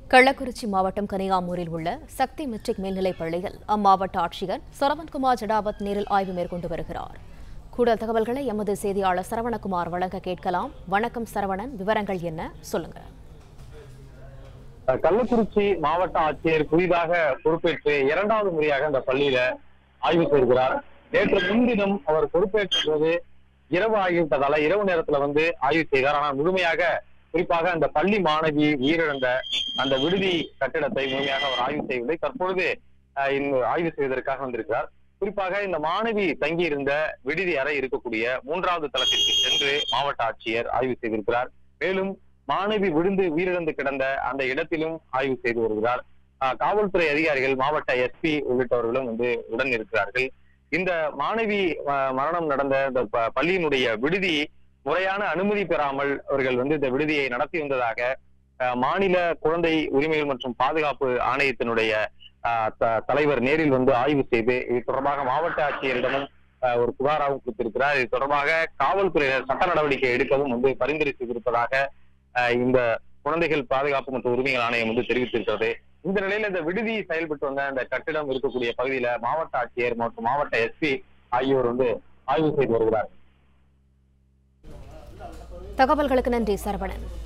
கள்ளக்குறிச்சி மாவட்டம் கனியாமூரில் உள்ள சக்தி மெட்ரிக் மேல்நிலைப் பள்ளியில் அம்மாவட்ட ஆட்சியர் சரவண்குமார் ஜடாவத் நேரில் ஆய்வு மேற்கொண்டு வருகிறார் கூடுதல் தகவல்களை எமது செய்தியாளர் சரவணகுமார் வழங்க கேட்கலாம் வணக்கம் சரவணன் விவரங்கள் என்ன சொல்லுங்க கள்ளக்குறிச்சி மாவட்ட ஆட்சியர் புதிதாக பொறுப்பேற்று இரண்டாவது முறையாக அந்த பள்ளியில ஆய்வு செய்கிறார் நேற்று முன்தினம் அவர் பொறுப்பேற்ற போது இரவு ஆகிவிட்டதால இரவு நேரத்துல வந்து ஆய்வு செய்தார் ஆனால் முழுமையாக குறிப்பாக அந்த பள்ளி மாணவி உயிரிழந்த அந்த விடுதி கட்டிடத்தை முழுமையாக அவர் ஆய்வு செய்யவில்லை தற்பொழுது அஹ், இந்த ஆய்வு செய்வதற்காக வந்திருக்கிறார் குறிப்பாக இந்த மாணவி தங்கியிருந்த விடுதி அறை இருக்கக்கூடிய மூன்றாவது தளத்திற்கு சென்று மாவட்ட ஆட்சியர் ஆய்வு செய்திருக்கிறார் மேலும் மாணவி விழுந்து உயிரிழந்து கிடந்த அந்த இடத்திலும் ஆய்வு செய்து வருகிறார் ஆஹ் காவல்துறை அதிகாரிகள் மாவட்ட எஸ்பி உள்ளிட்டவர்களும் வந்து உடன் இருக்கிறார்கள் இந்த மாணவி ஆஹ் மரணம் நடந்த இந்த ப- பள்ளியினுடைய விடுதி முறையான அனுமதி பெறாமல் அவர்கள் வந்து இந்த விடுதியை நடத்தி வந்ததாக ஆஹ் மாநில குழந்தை உரிமைகள் மற்றும் பாதுகாப்பு ஆணையத்தினுடைய ஆஹ் த- தலைவர் நேரில் வந்து ஆய்வு செய்து இது தொடர்பாக மாவட்ட ஆட்சியரிடமும் ஆஹ் ஒரு புகாராகவும் கொடுத்திருக்கிறார் இது தொடர்பாக காவல்துறையினர் சட்ட நடவடிக்கை எடுக்கவும் வந்து பரிந்துரை செய்திருப்பதாக ஆஹ் இந்த குழந்தைகள் பாதுகாப்பு மற்றும் உரிமைகள் ஆணையம் வந்து தெரிவித்திருக்கிறது இந்த நிலையில இந்த விடுதி செயல்பட்டு வந்த அந்த கட்டிடம் இருக்கக்கூடிய பகுதியில மாவட்ட ஆட்சியர் மற்றும் மாவட்ட எஸ்பி ஆகியோர் வந்து ஆய்வு செய்து வருகிறார் தகவல்களுக்கு நன்றி சரவணன்